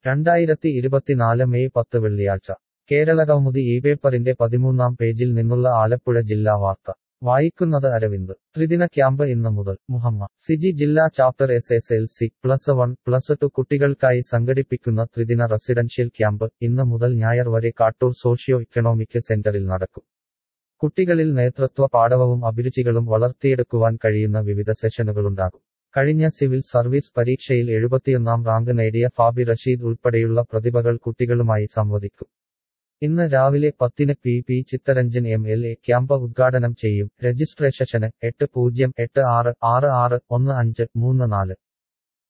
രണ്ടായിരത്തി ഇരുപത്തിനാല് മെയ് പത്ത് വെള്ളിയാഴ്ച കേരളകൗമുദി ഈ പേപ്പറിന്റെ പതിമൂന്നാം പേജിൽ നിന്നുള്ള ആലപ്പുഴ ജില്ലാ വാർത്ത വായിക്കുന്നത് അരവിന്ദ് ത്രിദിന ക്യാമ്പ് ഇന്ന് മുതൽ മുഹമ്മ സിജി ജില്ലാ chapter S S L C plus one plus two കുട്ടികൾക്കായി സംഘടിപ്പിക്കുന്ന ത്രിദിന റെസിഡൻഷ്യൽ ക്യാമ്പ് ഇന്ന് മുതൽ ഞായർ വരെ കാട്ടൂർ സോഷ്യോ ഇക്കണോമിക് സെന്ററിൽ നടക്കും കുട്ടികളിൽ നേതൃത്വ പാഠവും അഭിരുചികളും വളർത്തിയെടുക്കുവാൻ കഴിയുന്ന വിവിധ സെഷനുകളുണ്ടാകും കഴിഞ്ഞ സിവിൽ സർവീസ് പരീക്ഷയിൽ എഴുപത്തിയൊന്നാം റാങ്ക് നേടിയ ഫാബി റഷീദ് ഉൾപ്പെടെയുള്ള പ്രതിഭകൾ കുട്ടികളുമായി സംവദിക്കും ഇന്ന് രാവിലെ പത്തിന് P P Chitharanjan M L A camp ഉദ്ഘാടനം ചെയ്യും രജിസ്ട്രേഷന് എട്ട് പൂജ്യം എട്ട് ആറ് ആറ് ആറ് ഒന്ന് അഞ്ച് മൂന്ന് നാല്